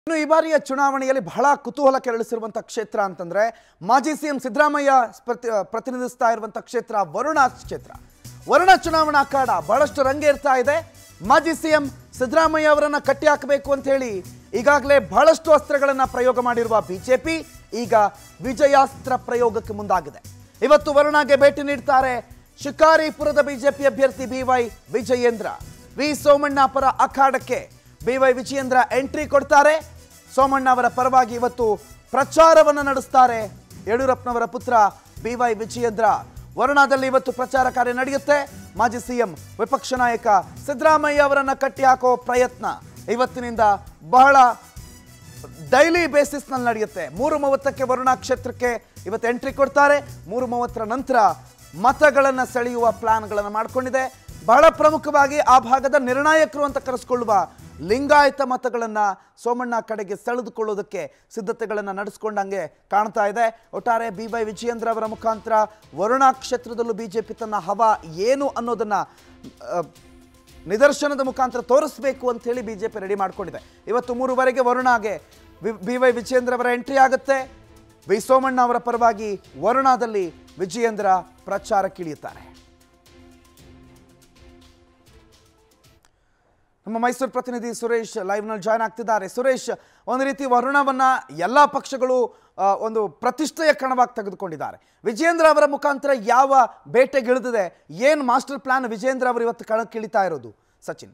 ಇನ್ನು ಈ ಬಾರಿಯ ಚುನಾವಣೆಯಲ್ಲಿ ಬಹಳ ಕುತೂಹಲ ಕೆರಳಿಸಿರುವಂಥ ಕ್ಷೇತ್ರ ಅಂತಂದ್ರೆ ಮಾಜಿ ಸಿಎಂ ಸಿದ್ದರಾಮಯ್ಯ ಪ್ರತಿ ಪ್ರತಿನಿಧಿಸ್ತಾ ಇರುವಂಥ ಕ್ಷೇತ್ರ ವರುಣ ಕ್ಷೇತ್ರ ವರುಣ ಚುನಾವಣಾ ಅಖಾಡ ಬಹಳಷ್ಟು ರಂಗೇರ್ತಾ ಇದೆ ಮಾಜಿ ಸಿಎಂ ಸಿದ್ದರಾಮಯ್ಯ ಅವರನ್ನ ಕಟ್ಟಿ ಹಾಕಬೇಕು ಅಂತ ಹೇಳಿ ಈಗಾಗಲೇ ಬಹಳಷ್ಟು ಅಸ್ತ್ರಗಳನ್ನ ಪ್ರಯೋಗ ಮಾಡಿರುವ ಬಿಜೆಪಿ ಈಗ ವಿಜಯಾಸ್ತ್ರ ಪ್ರಯೋಗಕ್ಕೆ ಮುಂದಾಗಿದೆ ಇವತ್ತು ವರುಣಾಗೆ ಭೇಟಿ ನೀಡ್ತಾರೆ ಶಿಕಾರಿಪುರದ ಬಿಜೆಪಿ ಅಭ್ಯರ್ಥಿ ಬಿವೈ ವಿಜಯೇಂದ್ರ ವಿ ಸೋಮಣ್ಣ ಪರ ಅಖಾಡಕ್ಕೆ ಬಿವೈ ವಿಜಯೇಂದ್ರ ಎಂಟ್ರಿ ಕೊಡ್ತಾರೆ ಸೋಮಣ್ಣ ಅವರ ಪರವಾಗಿ ಇವತ್ತು ಪ್ರಚಾರವನ್ನು ನಡೆಸ್ತಾರೆ ಯಡಿಯೂರಪ್ಪನವರ ಪುತ್ರ ಬಿವೈ ವಿಜಯೇಂದ್ರ ವರುಣಾದಲ್ಲಿ ಇವತ್ತು ಪ್ರಚಾರ ಕಾರ್ಯ ನಡೆಯುತ್ತೆ ಮಾಜಿ ಸಿಎಂ ವಿಪಕ್ಷ ನಾಯಕ ಸಿದ್ದರಾಮಯ್ಯ ಅವರನ್ನ ಕಟ್ಟಿ ಹಾಕೋ ಪ್ರಯತ್ನ ಇವತ್ತಿನಿಂದ ಬಹಳ ಡೈಲಿ ಬೇಸಿಸ್ನಲ್ಲಿ ನಡೆಯುತ್ತೆ ಮೂರು ಮೂವತ್ತಕ್ಕೆ ವರುಣ ಕ್ಷೇತ್ರಕ್ಕೆ ಇವತ್ತು ಎಂಟ್ರಿ ಕೊಡ್ತಾರೆ ಮೂರು ಮೂವತ್ತರ ನಂತರ ಮತಗಳನ್ನು ಸೆಳೆಯುವ ಪ್ಲಾನ್ಗಳನ್ನು ಮಾಡಿಕೊಂಡಿದೆ ಬಹಳ ಪ್ರಮುಖವಾಗಿ ಆ ಭಾಗದ ನಿರ್ಣಾಯಕರು ಅಂತ ಕರೆಸ್ಕೊಳ್ಳುವ ಲಿಂಗಾಯತ ಮತಗಳನ್ನು ಸೋಮಣ್ಣ ಕಡೆಗೆ ಸೆಳೆದುಕೊಳ್ಳೋದಕ್ಕೆ ಸಿದ್ಧತೆಗಳನ್ನು ನಡೆಸ್ಕೊಂಡಂಗೆ ಕಾಣ್ತಾ ಇದೆ ಒಟ್ಟಾರೆ ಬಿ ವೈ ವಿಜಯೇಂದ್ರ ಅವರ ಮುಖಾಂತರ ವರುಣಾ ಕ್ಷೇತ್ರದಲ್ಲೂ ಬಿಜೆಪಿ ತನ್ನ ಹವಾ ಏನು ಅನ್ನೋದನ್ನ ಆ, ನಿದರ್ಶನದ ಮುಖಾಂತರ ತೋರಿಸಬೇಕು ಅಂತ ಹೇಳಿ ಬಿಜೆಪಿ ರೆಡಿ ಮಾಡ್ಕೊಂಡಿದೆ ಇವತ್ತು ಮೂರುವರೆಗೆ ವರುಣಾಗೆ ಬಿ ವೈ ವಿಜಯೇಂದ್ರ ಅವರ ಎಂಟ್ರಿ ಆಗುತ್ತೆ ವಿ ಸೋಮಣ್ಣ ಅವರ ಪರವಾಗಿ ವರುಣಾದಲ್ಲಿ ವಿಜಯೇಂದ್ರ ಪ್ರಚಾರಕ್ಕಿಳಿಯುತ್ತಾರೆ ನಮ್ಮ ಮೈಸೂರು ಪ್ರತಿನಿಧಿ ಸುರೇಶ್ ಲೈವ್ನಲ್ಲಿ ಜಾಯ್ನ್ ಆಗ್ತಿದ್ದಾರೆ ಸುರೇಶ್ ಒಂದು ರೀತಿ ವರುಣವನ್ನ ಎಲ್ಲ ಪಕ್ಷಗಳು ಆ, ಒಂದು ಪ್ರತಿಷ್ಠೆಯ ಕಣವಾಗಿ ತೆಗೆದುಕೊಂಡಿದ್ದಾರೆ ವಿಜೇಂದ್ರ ಅವರ ಮುಖಾಂತರ ಯಾವ ಬೇಟೆಗಿಳಿದಿದೆ ಏನು ಮಾಸ್ಟರ್ ಪ್ಲಾನ್ ವಿಜೇಂದ್ರ ಅವರು ಇವತ್ತು ಕಣಕ್ಕಿಳಿತಾ ಇರೋದು ಸಚಿನ್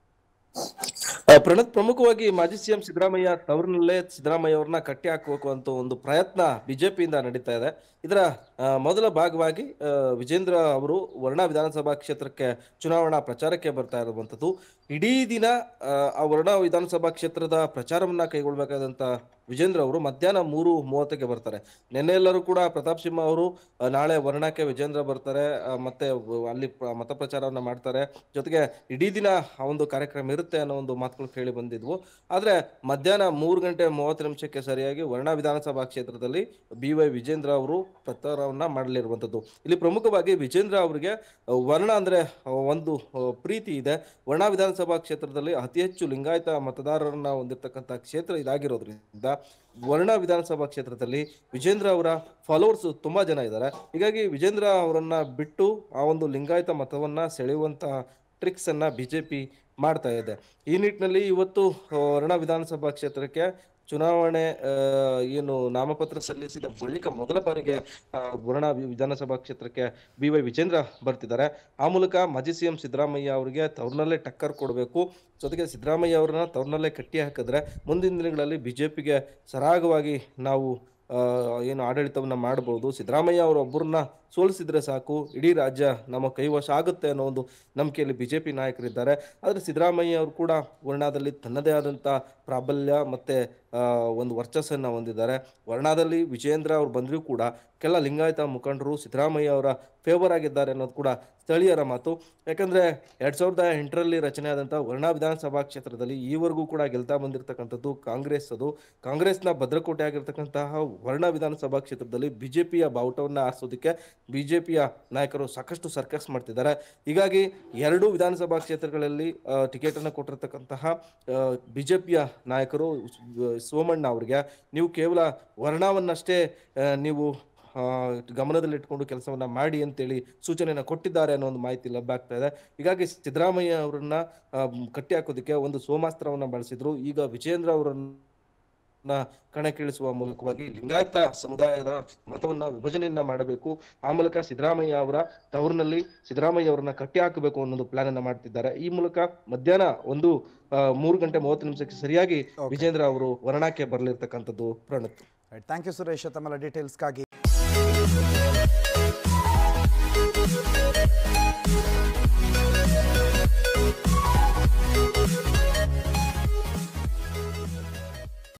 ಆ, ಪ್ರಣತ್ ಪ್ರಮುಖವಾಗಿ ಮಾಜಿ ಸಿಎಂ ಸಿದ್ದರಾಮಯ್ಯ ತವರಿನಲ್ಲೇ ಸಿದ್ದರಾಮಯ್ಯ ಅವ್ರನ್ನ ಕಟ್ಟಿ ಹಾಕಬೇಕು ಅಂತ ಒಂದು ಪ್ರಯತ್ನ ಬಿಜೆಪಿಯಿಂದ ನಡೀತಾ ಇದೆ ಇದರ ಆ, ಮೊದಲ ಭಾಗವಾಗಿ ಆ, ವಿಜೇಂದ್ರ ಅವರು ವರ್ಣಾ ವಿಧಾನಸಭಾ ಕ್ಷೇತ್ರಕ್ಕೆ ಚುನಾವಣಾ ಪ್ರಚಾರಕ್ಕೆ ಬರ್ತಾ ಇರುವಂಥದ್ದು ಇಡೀ ದಿನ ಆ, ಆ ವರ್ಣಾ ವಿಧಾನಸಭಾ ಕ್ಷೇತ್ರದ ಪ್ರಚಾರವನ್ನ ಕೈಗೊಳ್ಬೇಕಾದಂತ ವಿಜೇಂದ್ರ ಅವರು ಮಧ್ಯಾಹ್ನ ಮೂರು ಮೂವತ್ತಕ್ಕೆ ಬರ್ತಾರೆ ನಿನ್ನೆ ಎಲ್ಲರೂ ಕೂಡ ಪ್ರತಾಪ್ ಸಿಂಹ ಅವರು ಆ, ನಾಳೆ ವರ್ಣಕ್ಕೆ ವಿಜೇಂದ್ರ ಬರ್ತಾರೆ ಆ, ಮತ್ತೆ ವ- ಅಲ್ಲಿ ಪ್ರ- ಮತ ಪ್ರಚಾರವನ್ನ ಮಾಡ್ತಾರೆ ಜೊತೆಗೆ ಇಡೀ ದಿನ ಆ ಒಂದು ಕಾರ್ಯಕ್ರಮ ಇರುತ್ತೆ ಅನ್ನೋ ಒಂದು ಮಾತುಗಳು ಕೇಳಿ ಬಂದಿದ್ವು ಆದ್ರೆ ಮಧ್ಯಾಹ್ನ ಮೂರು ಗಂಟೆ ಮೂವತ್ತು ನಿಮಿಷಕ್ಕೆ ಸರಿಯಾಗಿ ವರ್ಣಾ ವಿಧಾನಸಭಾ ಕ್ಷೇತ್ರದಲ್ಲಿ ಬಿ ವೈ ವಿಜೇಂದ್ರ ಅವರು ಪ್ರಚಾರವನ್ನ ಮಾಡಲಿರುವಂಥದ್ದು ಇಲ್ಲಿ ಪ್ರಮುಖವಾಗಿ ವಿಜೇಂದ್ರ ಅವರಿಗೆ ಆ, ವರ್ಣ ಅಂದ್ರೆ ಆ, ಒಂದು ಆ, ಪ್ರೀತಿ ಇದೆ ವರ್ಣಾ ವಿಧಾನಸಭಾ ಕ್ಷೇತ್ರದಲ್ಲಿ ಅತಿ ಹೆಚ್ಚು ಲಿಂಗಾಯತ ಮತದಾರರನ್ನ ಹೊಂದಿರತಕ್ಕಂಥ ಕ್ಷೇತ್ರ ಇದಾಗಿರೋದ್ರಿಂದ ವರ್ಣ ವಿಧಾನಸಭಾ ಕ್ಷೇತ್ರದಲ್ಲಿ ವಿಜೇಂದ್ರ ಅವರ ಫಾಲೋವರ್ಸ್ ತುಂಬಾ ಜನ ಇದ್ದಾರೆ ಹೀಗಾಗಿ ವಿಜೇಂದ್ರ ಅವರನ್ನ ಬಿಟ್ಟು ಆ ಒಂದು ಲಿಂಗಾಯತ ಮತವನ್ನ ಸೆಳೆಯುವಂತ ಟ್ರಿಕ್ಸ್ ಅನ್ನ ಬಿಜೆಪಿ ಮಾಡ್ತಾ ಇದೆ ಈ ನಿಟ್ಟಿನಲ್ಲಿ ಇವತ್ತು ಆ, ವರ್ಣ ವಿಧಾನಸಭಾ ಕ್ಷೇತ್ರಕ್ಕೆ ಚುನಾವಣೆ ಆ, ಏನು ನಾಮಪತ್ರ ಸಲ್ಲಿಸಿದ ಬಳಿಕ ಮೊದಲ ಬಾರಿಗೆ ಆ, ವರ್ಣ ವಿ- ವಿಧಾನಸಭಾ ಕ್ಷೇತ್ರಕ್ಕೆ ಬಿ ವೈ ವಿಜೇಂದ್ರ ಬರ್ತಿದ್ದಾರೆ ಆ ಮೂಲಕ ಮಾಜಿ ಸಿಎಂ ಸಿದ್ದರಾಮಯ್ಯ ಅವರಿಗೆ ತವ್ರನಲ್ಲೇ ಟಕ್ಕರ್ ಕೊಡಬೇಕು ಜೊತೆಗೆ ಸಿದ್ದರಾಮಯ್ಯ ಅವರನ್ನ ತವ್ರನಲ್ಲೇ ಕಟ್ಟಿ ಹಾಕಿದ್ರೆ ಮುಂದಿನ ದಿನಗಳಲ್ಲಿ ಬಿಜೆಪಿಗೆ ಸರಾಗವಾಗಿ ನಾವು ಆ, ಏನು ಆಡಳಿತವನ್ನ ಮಾಡಬಹುದು ಸಿದ್ದರಾಮಯ್ಯ ಅವರೊಬ್ಬರನ್ನ ಸೋಲಿಸಿದ್ರೆ ಸಾಕು ಇಡೀ ರಾಜ್ಯ ನಮ್ಮ ಕೈವಶ ಆಗುತ್ತೆ ಅನ್ನೋ ಒಂದು ನಂಬಿಕೆಯಲ್ಲಿ ಬಿಜೆಪಿ ನಾಯಕರಿದ್ದಾರೆ ಆದರೆ ಸಿದ್ದರಾಮಯ್ಯ ಅವರು ಕೂಡ ವರ್ಣಾದಲ್ಲಿ ತನ್ನದೇ ಆದಂಥ ಪ್ರಾಬಲ್ಯ ಮತ್ತೆ ಆ, ಒಂದು ವರ್ಚಸ್ಸನ್ನು ಹೊಂದಿದ್ದಾರೆ ವರ್ಣಾದಲ್ಲಿ ವಿಜೇಂದ್ರ ಅವ್ರು ಬಂದರೂ ಕೂಡ ಕೆಲ ಲಿಂಗಾಯತ ಮುಖಂಡರು ಸಿದ್ದರಾಮಯ್ಯ ಅವರ ಫೇವರ್ ಆಗಿದ್ದಾರೆ ಅನ್ನೋದು ಕೂಡ ಸ್ಥಳೀಯರ ಮಾತು ಯಾಕಂದ್ರೆ ಎರಡ್ ಸಾವಿರದ ಎಂಟರಲ್ಲಿ ರಚನೆ ಆದಂತಹ ವರ್ಣಾ ವಿಧಾನಸಭಾ ಕ್ಷೇತ್ರದಲ್ಲಿ ಈವರೆಗೂ ಕೂಡ ಗೆಲ್ತಾ ಬಂದಿರತಕ್ಕಂಥದ್ದು ಕಾಂಗ್ರೆಸ್ ಅದು ಕಾಂಗ್ರೆಸ್ನ ಭದ್ರಕೋಟೆ ಆಗಿರ್ತಕ್ಕಂತಹ ವರ್ಣ ವಿಧಾನಸಭಾ ಕ್ಷೇತ್ರದಲ್ಲಿ ಬಿಜೆಪಿಯ ಬಾವುಟವನ್ನ ಆರಿಸೋದಕ್ಕೆ ಬಿಜೆಪಿಯ ನಾಯಕರು ಸಾಕಷ್ಟು ಸರ್ಕಸ್ ಮಾಡ್ತಿದ್ದಾರೆ ಹೀಗಾಗಿ ಎರಡು ವಿಧಾನಸಭಾ ಕ್ಷೇತ್ರಗಳಲ್ಲಿ ಟಿಕೆಟ್ ಅನ್ನು ಕೊಟ್ಟಿರ್ತಕ್ಕಂತಹ ಬಿಜೆಪಿಯ ನಾಯಕರು ಸ್- ಸೋಮಣ್ಣ ಅವರಿಗೆ ನೀವು ಕೇವಲ ವರ್ಣವನ್ನಷ್ಟೇ ಆ, ನೀವು ಆ, ಗಮನದಲ್ಲಿಟ್ಕೊಂಡು ಕೆಲಸವನ್ನ ಮಾಡಿ ಅಂತೇಳಿ ಸೂಚನೆಯನ್ನ ಕೊಟ್ಟಿದ್ದಾರೆ ಅನ್ನೋ ಒಂದು ಮಾಹಿತಿ ಲಭ್ಯ ಆಗ್ತಾ ಇದೆ ಹೀಗಾಗಿ ಸಿದ್ದರಾಮಯ್ಯ ಅವರನ್ನ ಆ, ಕಟ್ಟಿ ಹಾಕೋದಕ್ಕೆ ಒಂದು ಸೋಮಾಸ್ತ್ರವನ್ನ ಬಳಸಿದ್ರು ಈಗ ವಿಜೇಂದ್ರ ಅವರನ್ನ ಕಣಕ್ಕಿಳಿಸುವ ಮೂಲಕವಾಗಿ ಲಿಂಗಾಯತ ಸಮುದಾಯದ ಮತವನ್ನ ವಿಭಜನೆಯನ್ನ ಮಾಡಬೇಕು ಆ ಮೂಲಕ ಸಿದ್ದರಾಮಯ್ಯ ಅವರ ತವರಿನಲ್ಲಿ ಸಿದ್ದರಾಮಯ್ಯ ಅವರನ್ನ ಕಟ್ಟಿ ಹಾಕಬೇಕು ಅನ್ನೋದು ಪ್ಲಾನ್ ಅನ್ನ ಮಾಡ್ತಿದ್ದಾರೆ ಈ ಮೂಲಕ ಮಧ್ಯಾಹ್ನ ಒಂದು ಆ, ಮೂರು ಗಂಟೆ ಮೂವತ್ತು ನಿಮಿಷಕ್ಕೆ ಸರಿಯಾಗಿ ವಿಜೇಂದ್ರ ಅವರು ವರ್ಣಕ್ಕೆ ಬರಲಿರ್ತಕ್ಕಂಥದ್ದು ಪ್ರಣತ್ ಥ್ಯಾಂಕ್ ಯು ಸುರೇಶ್ ತಮ್ಮೆಲ್ಲ ಡೀಟೇಲ್ಸ್ಗಾಗಿ